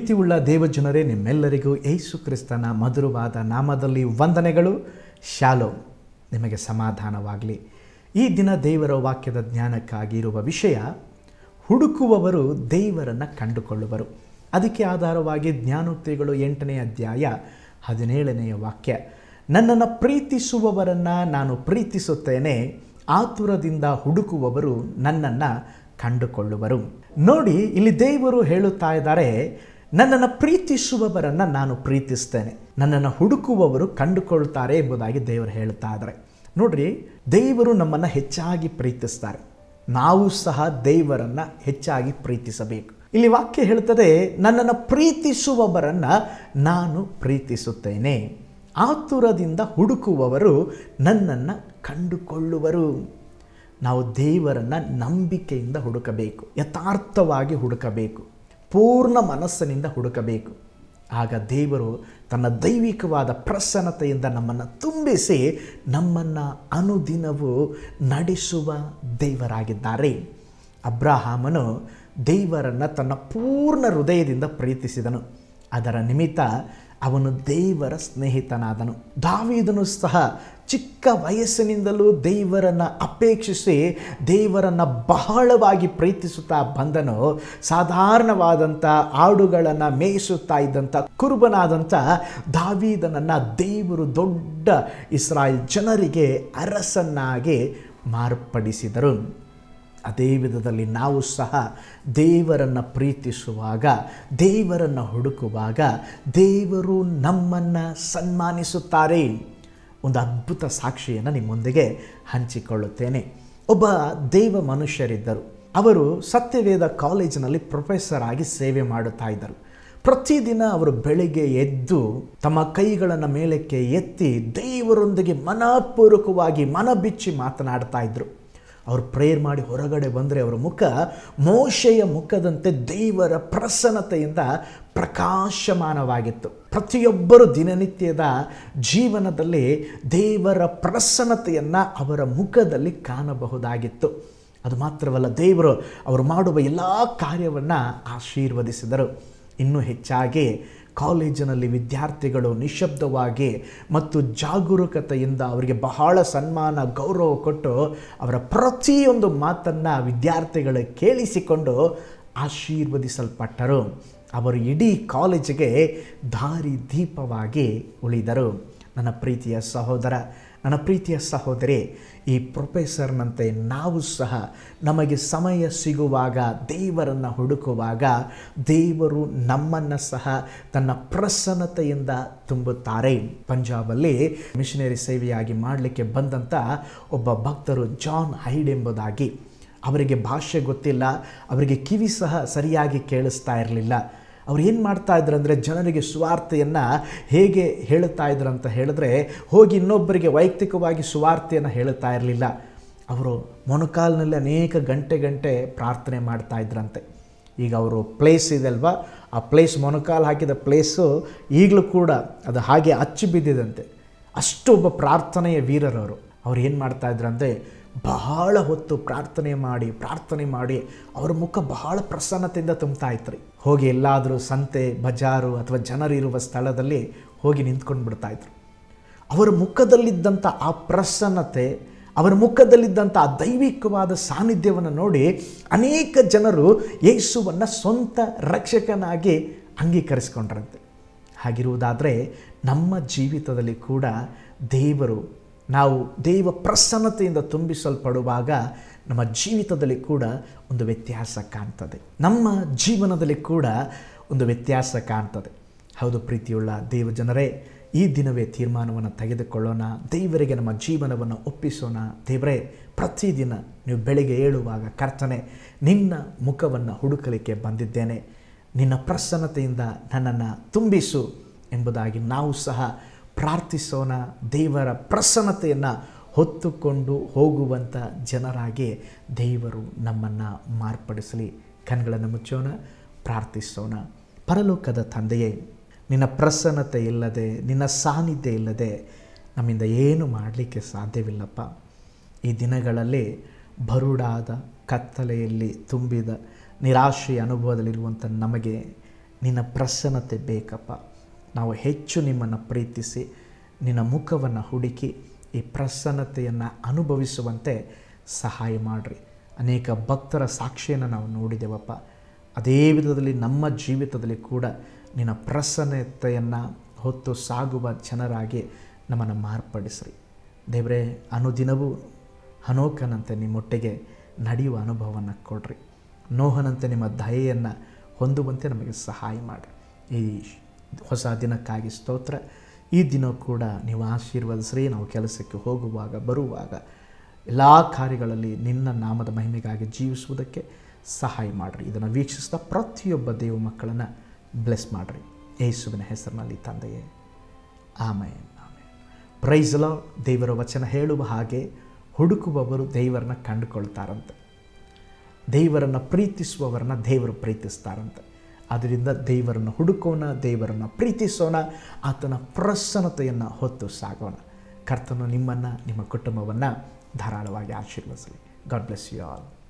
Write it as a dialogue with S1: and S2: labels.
S1: ಪ್ರೀತಿಯುಳ್ಳ ದೇವಜನರೇ ನಿಮ್ಮೆಲ್ಲರಿಗೂ ಯೇಸು ಕ್ರಿಸ್ತನ ಮಧುರವಾದ ನಾಮದಲ್ಲಿ ವಂದನೆಗಳು ಶಾಲೋ ನಿಮಗೆ ಸಮಾಧಾನವಾಗಲಿ ಈ ದಿನ ದೇವರ ವಾಕ್ಯದ ಜ್ಞಾನಕ್ಕಾಗಿ ಇರುವ ವಿಷಯ ಹುಡುಕುವವರು ದೇವರನ್ನು ಕಂಡುಕೊಳ್ಳುವರು ಅದಕ್ಕೆ ಆಧಾರವಾಗಿ ಜ್ಞಾನೋಕ್ತಿಗಳು ಎಂಟನೇ ಅಧ್ಯಾಯ ಹದಿನೇಳನೆಯ ವಾಕ್ಯ ನನ್ನನ್ನು ಪ್ರೀತಿಸುವವರನ್ನು ನಾನು ಪ್ರೀತಿಸುತ್ತೇನೆ ಆತುರದಿಂದ ಹುಡುಕುವವರು ನನ್ನನ್ನು ಕಂಡುಕೊಳ್ಳುವರು ನೋಡಿ ಇಲ್ಲಿ ದೇವರು ಹೇಳುತ್ತಾ ಇದ್ದಾರೆ ನನ್ನನ್ನು ಪ್ರೀತಿಸುವವರನ್ನು ನಾನು ಪ್ರೀತಿಸ್ತೇನೆ ನನ್ನನ್ನು ಹುಡುಕುವವರು ಕಂಡುಕೊಳ್ತಾರೆ ಎಂಬುದಾಗಿ ದೇವರು ಹೇಳುತ್ತಾ ಇದ್ದಾರೆ ನೋಡ್ರಿ ದೇವರು ನಮ್ಮನ್ನು ಹೆಚ್ಚಾಗಿ ಪ್ರೀತಿಸ್ತಾರೆ ನಾವು ಸಹ ದೇವರನ್ನು ಹೆಚ್ಚಾಗಿ ಪ್ರೀತಿಸಬೇಕು ಇಲ್ಲಿ ವಾಕ್ಯ ಹೇಳ್ತದೆ ನನ್ನನ್ನು ಪ್ರೀತಿಸುವವರನ್ನು ನಾನು ಪ್ರೀತಿಸುತ್ತೇನೆ ಆತುರದಿಂದ ಹುಡುಕುವವರು ನನ್ನನ್ನು ಕಂಡುಕೊಳ್ಳುವರು ನಾವು ದೇವರನ್ನು ನಂಬಿಕೆಯಿಂದ ಹುಡುಕಬೇಕು ಯಥಾರ್ಥವಾಗಿ ಹುಡುಕಬೇಕು ಪೂರ್ಣ ಮನಸ್ಸಿನಿಂದ ಹುಡುಕಬೇಕು ಆಗ ದೇವರು ತನ್ನ ದೈವಿಕವಾದ ಪ್ರಸನ್ನತೆಯಿಂದ ನಮ್ಮನ್ನು ತುಂಬಿಸಿ ನಮ್ಮನ್ನು ಅನುದಿನವೂ ನಡೆಸುವ ದೇವರಾಗಿದ್ದಾರೆ ಅಬ್ರಹಾಮನು ದೇವರನ್ನು ತನ್ನ ಪೂರ್ಣ ಹೃದಯದಿಂದ ಪ್ರೀತಿಸಿದನು ಅದರ ನಿಮಿತ್ತ ಅವನು ದೇವರ ಸ್ನೇಹಿತನಾದನು ದಾವಿದನು ಸಹ ಚಿಕ್ಕ ವಯಸ್ಸಿನಿಂದಲೂ ದೇವರನ್ನು ಅಪೇಕ್ಷಿಸಿ ದೇವರನ್ನು ಬಹಳವಾಗಿ ಪ್ರೀತಿಸುತ್ತಾ ಬಂದನು ಸಾಧಾರಣವಾದಂಥ ಆಡುಗಳನ್ನು ಮೇಯಿಸುತ್ತಾ ಇದ್ದಂಥ ಕುರುಬನಾದಂಥ ದಾವೀದನನ್ನು ದೇವರು ದೊಡ್ಡ ಇಸ್ರಾಯೇಲ್ ಜನರಿಗೆ ಅರಸನ್ನಾಗಿ ಮಾರ್ಪಡಿಸಿದರು ಅದೇ ವಿಧದಲ್ಲಿ ನಾವು ಸಹ ದೇವರನ್ನು ಪ್ರೀತಿಸುವಾಗ ದೇವರನ್ನು ಹುಡುಕುವಾಗ ದೇವರು ನಮ್ಮನ್ನು ಸನ್ಮಾನಿಸುತ್ತಾರೆ ಒಂದು ಅದ್ಭುತ ಸಾಕ್ಷಿಯನ್ನು ನಿಮ್ಮೊಂದಿಗೆ ಹಂಚಿಕೊಳ್ಳುತ್ತೇನೆ ಒಬ್ಬ ದೇವ ಮನುಷ್ಯರಿದ್ದರು ಅವರು ಸತ್ಯವೇದ ಕಾಲೇಜಿನಲ್ಲಿ ಪ್ರೊಫೆಸರ್ ಆಗಿ ಸೇವೆ ಮಾಡುತ್ತಾ ಇದ್ದರು ಪ್ರತಿದಿನ ಅವರು ಬೆಳಿಗ್ಗೆ ಎದ್ದು ತಮ್ಮ ಕೈಗಳನ್ನು ಮೇಲಕ್ಕೆ ಎತ್ತಿ ದೇವರೊಂದಿಗೆ ಮನಪೂರ್ವಕವಾಗಿ ಮನ ಬಿಚ್ಚಿ ಮಾತನಾಡ್ತಾ ಇದ್ದರು ಅವರು ಪ್ರೇಯರ್ ಮಾಡಿ ಹೊರಗಡೆ ಬಂದರೆ ಅವರ ಮುಖ ಮೋಶೆಯ ಮುಖದಂತೆ ದೇವರ ಪ್ರಸನ್ನತೆಯಿಂದ ಪ್ರಕಾಶಮಾನವಾಗಿತ್ತು ಪ್ರತಿಯೊಬ್ಬರು ದಿನನಿತ್ಯದ ಜೀವನದಲ್ಲಿ ದೇವರ ಪ್ರಸನ್ನತೆಯನ್ನು ಅವರ ಮುಖದಲ್ಲಿ ಕಾಣಬಹುದಾಗಿತ್ತು ಅದು ಮಾತ್ರವಲ್ಲ ದೇವರು ಅವರು ಮಾಡುವ ಎಲ್ಲ ಕಾರ್ಯವನ್ನು ಆಶೀರ್ವದಿಸಿದರು ಇನ್ನೂ ಹೆಚ್ಚಾಗಿ ಕಾಲೇಜಿನಲ್ಲಿ ವಿದ್ಯಾರ್ಥಿಗಳು ನಿಶಬ್ದವಾಗಿ ಮತ್ತು ಜಾಗರೂಕತೆಯಿಂದ ಅವರಿಗೆ ಬಹಳ ಸನ್ಮಾನ ಗೌರವ ಕೊಟ್ಟು ಅವರ ಪ್ರತಿಯೊಂದು ಮಾತನ್ನು ವಿದ್ಯಾರ್ಥಿಗಳು ಕೇಳಿಸಿಕೊಂಡು ಆಶೀರ್ವದಿಸಲ್ಪಟ್ಟರು ಅವರು ಇಡೀ ಕಾಲೇಜಿಗೆ ದಾರಿ ದೀಪವಾಗಿ ಉಳಿದರು ನನ್ನ ಪ್ರೀತಿಯ ಸಹೋದರ ನನ್ನ ಪ್ರೀತಿಯ ಸಹೋದರಿ ಈ ಪ್ರೊಫೆಸರ್ನಂತೆ ನಾವು ಸಹ ನಮಗೆ ಸಮಯ ಸಿಗುವಾಗ ದೇವರನ್ನು ಹುಡುಕುವಾಗ ದೇವರು ನಮ್ಮನ್ನು ಸಹ ತನ್ನ ಪ್ರಸನ್ನತೆಯಿಂದ ತುಂಬುತ್ತಾರೆ ಪಂಜಾಬಲ್ಲಿ ಮಿಷನರಿ ಸೇವೆಯಾಗಿ ಮಾಡಲಿಕ್ಕೆ ಬಂದಂಥ ಒಬ್ಬ ಭಕ್ತರು ಜಾನ್ ಹೈಡ್ ಎಂಬುದಾಗಿ ಅವರಿಗೆ ಭಾಷೆ ಗೊತ್ತಿಲ್ಲ ಅವರಿಗೆ ಕಿವಿ ಸಹ ಸರಿಯಾಗಿ ಕೇಳಿಸ್ತಾ ಇರಲಿಲ್ಲ ಅವ್ರು ಏನು ಮಾಡ್ತಾ ಇದ್ರು ಅಂದರೆ ಜನರಿಗೆ ಸುವಾರ್ತೆಯನ್ನು ಹೇಗೆ ಹೇಳುತ್ತಾ ಇದ್ರು ಅಂತ ಹೇಳಿದ್ರೆ ಹೋಗಿ ಇನ್ನೊಬ್ಬರಿಗೆ ವೈಯಕ್ತಿಕವಾಗಿ ಸುವಾರ್ತೆಯನ್ನು ಹೇಳುತ್ತಾ ಇರಲಿಲ್ಲ ಅವರು ಮೊಣಕಾಲಿನಲ್ಲಿ ಅನೇಕ ಗಂಟೆ ಗಂಟೆ ಪ್ರಾರ್ಥನೆ ಮಾಡ್ತಾ ಇದ್ರಂತೆ ಈಗ ಅವರು ಪ್ಲೇಸ್ ಇದೆ ಅಲ್ವಾ ಆ ಪ್ಲೇಸ್ ಮೊಣಕಾಲು ಹಾಕಿದ ಪ್ಲೇಸು ಈಗಲೂ ಕೂಡ ಅದು ಹಾಗೆ ಅಚ್ಚು ಬಿದ್ದಿದಂತೆ ಅಷ್ಟು ಒಬ್ಬ ಪ್ರಾರ್ಥನೆಯ ವೀರರವರು ಅವ್ರು ಏನು ಮಾಡ್ತಾ ಇದ್ರಂತೆ ಬಹಳ ಹೊತ್ತು ಪ್ರಾರ್ಥನೆ ಮಾಡಿ ಪ್ರಾರ್ಥನೆ ಮಾಡಿ ಅವರ ಮುಖ ಬಹಳ ಪ್ರಸನ್ನತೆಯಿಂದ ತುಂಬ್ತಾ ಇತ್ತು ಹೋಗಿ ಎಲ್ಲಾದರೂ ಸಂತೆ ಬಜಾರು ಅಥವಾ ಜನರಿರುವ ಸ್ಥಳದಲ್ಲಿ ಹೋಗಿ ನಿಂತ್ಕೊಂಡು ಬಿಡ್ತಾ ಇದ್ರು ಅವರ ಮುಖದಲ್ಲಿದ್ದಂಥ ಆ ಪ್ರಸನ್ನತೆ ಅವರ ಮುಖದಲ್ಲಿದ್ದಂಥ ಆ ದೈವಿಕವಾದ ಸಾನ್ನಿಧ್ಯವನ್ನು ನೋಡಿ ಅನೇಕ ಜನರು ಯೇಸುವನ್ನು ಸ್ವಂತ ರಕ್ಷಕನಾಗಿ ಅಂಗೀಕರಿಸ್ಕೊಂಡ್ರಂತೆ ಹಾಗಿರುವುದಾದರೆ ನಮ್ಮ ಜೀವಿತದಲ್ಲಿ ಕೂಡ ದೇವರು ನಾವು ದೇವ ಪ್ರಸನ್ನತೆಯಿಂದ ತುಂಬಿಸಲ್ಪಡುವಾಗ ನಮ್ಮ ಜೀವಿತದಲ್ಲಿ ಕೂಡ ಒಂದು ವ್ಯತ್ಯಾಸ ಕಾಣ್ತದೆ ನಮ್ಮ ಜೀವನದಲ್ಲಿ ಕೂಡ ಒಂದು ವ್ಯತ್ಯಾಸ ಕಾಣ್ತದೆ ಹೌದು ಪ್ರೀತಿಯುಳ್ಳ ದೇವ ಜನರೇ ಈ ದಿನವೇ ತೀರ್ಮಾನವನ್ನು ತೆಗೆದುಕೊಳ್ಳೋಣ ದೇವರಿಗೆ ನಮ್ಮ ಜೀವನವನ್ನು ಒಪ್ಪಿಸೋಣ ದೇವರೇ ಪ್ರತಿದಿನ ನೀವು ಬೆಳಿಗ್ಗೆ ಏಳುವಾಗ ಕರ್ತನೆ ನಿನ್ನ ಮುಖವನ್ನು ಹುಡುಕಲಿಕ್ಕೆ ಬಂದಿದ್ದೇನೆ ನಿನ್ನ ಪ್ರಸನ್ನತೆಯಿಂದ ನನ್ನನ್ನು ತುಂಬಿಸು ಎಂಬುದಾಗಿ ನಾವು ಸಹ ಪ್ರಾರ್ಥಿಸೋಣ ದೇವರ ಪ್ರಸನ್ನತೆಯನ್ನು ಹೊತ್ತುಕೊಂಡು ಹೋಗುವಂಥ ಜನರಾಗಿ ದೇವರು ನಮ್ಮನ್ನು ಮಾರ್ಪಡಿಸಲಿ ಕಣ್ಗಳನ್ನು ಮುಚ್ಚೋಣ ಪ್ರಾರ್ಥಿಸೋಣ ಪರಲೋಕದ ತಂದೆಯೇ ನಿನ್ನ ಪ್ರಸನ್ನತೆ ಇಲ್ಲದೆ ನಿನ್ನ ಸಾನ್ನಿಧ್ಯ ಇಲ್ಲದೆ ನಮ್ಮಿಂದ ಏನು ಮಾಡಲಿಕ್ಕೆ ಸಾಧ್ಯವಿಲ್ಲಪ್ಪ ಈ ದಿನಗಳಲ್ಲಿ ಬರುಡಾದ ಕತ್ತಲೆಯಲ್ಲಿ ತುಂಬಿದ ನಿರಾಶೆಯ ಅನುಭವದಲ್ಲಿರುವಂಥ ನಮಗೆ ನಿನ್ನ ಪ್ರಸನ್ನತೆ ಬೇಕಪ್ಪ ನಾವು ಹೆಚ್ಚು ನಿಮ್ಮನ್ನು ಪ್ರೀತಿಸಿ ನಿನ್ನ ಮುಖವನ್ನು ಹುಡುಕಿ ಈ ಪ್ರಸನ್ನತೆಯನ್ನು ಅನುಭವಿಸುವಂತೆ ಸಹಾಯ ಮಾಡಿರಿ ಅನೇಕ ಭಕ್ತರ ಸಾಕ್ಷಿಯನ್ನು ನಾವು ನೋಡಿದೆವಪ್ಪ ಅದೇ ವಿಧದಲ್ಲಿ ನಮ್ಮ ಜೀವಿತದಲ್ಲಿ ಕೂಡ ನಿನ್ನ ಪ್ರಸನ್ನತೆಯನ್ನು ಹೊತ್ತು ಸಾಗುವ ಜನರಾಗಿ ನಮ್ಮನ್ನು ಮಾರ್ಪಡಿಸ್ರಿ ದೇವರೇ ಅನುದಿನವೂ ಹನೋಕನಂತೆ ನಿಮ್ಮೊಟ್ಟಿಗೆ ನಡೆಯುವ ಅನುಭವವನ್ನು ಕೊಡ್ರಿ ನೋಹನಂತೆ ನಿಮ್ಮ ದಯೆಯನ್ನು ಹೊಂದುವಂತೆ ನಮಗೆ ಸಹಾಯ ಮಾಡಿ ಈ ಹೊಸ ದಿನಕ್ಕಾಗಿ ಸ್ತೋತ್ರ ಈ ದಿನ ಕೂಡ ನೀವು ಆಶೀರ್ವದಿಸ್ರಿ ನಾವು ಕೆಲಸಕ್ಕೆ ಹೋಗುವಾಗ ಬರುವಾಗ ಎಲ್ಲ ಕಾರ್ಯಗಳಲ್ಲಿ ನಿನ್ನ ನಾಮದ ಮಹಿಮೆಗಾಗಿ ಜೀವಿಸುವುದಕ್ಕೆ ಸಹಾಯ ಮಾಡಿರಿ ಇದನ್ನು ವೀಕ್ಷಿಸಿದ ಪ್ರತಿಯೊಬ್ಬ ದೇವ ಮಕ್ಕಳನ್ನು ಬ್ಲೆಸ್ ಮಾಡಿರಿ ಯೇಸುವಿನ ಹೆಸರಿನಲ್ಲಿ ತಂದೆಯೇ ಆಮೇಲೆ ಆಮೇಲೆ ಪ್ರೈಸಲ ದೇವರ ವಚನ ಹೇಳುವ ಹಾಗೆ ಹುಡುಕುವವರು ದೇವರನ್ನ ಕಂಡುಕೊಳ್ತಾರಂತೆ ದೇವರನ್ನು ಪ್ರೀತಿಸುವವರನ್ನ ದೇವರು ಪ್ರೀತಿಸ್ತಾರಂತೆ ಆದ್ದರಿಂದ ದೇವರನ್ನು ಹುಡುಕೋಣ ದೇವರನ್ನು ಪ್ರೀತಿಸೋಣ ಆತನ ಪ್ರಸನ್ನತೆಯನ್ನು ಹೊತ್ತು ಸಾಗೋಣ ಕರ್ತನು ನಿಮ್ಮನ್ನು ನಿಮ್ಮ ಕುಟುಂಬವನ್ನು ಧಾರಾಳವಾಗಿ ಆಶೀರ್ವದಿಸಲಿ ಗಾಡ್ ಬ್ಲೆಸ್ ಯು ಆಲ್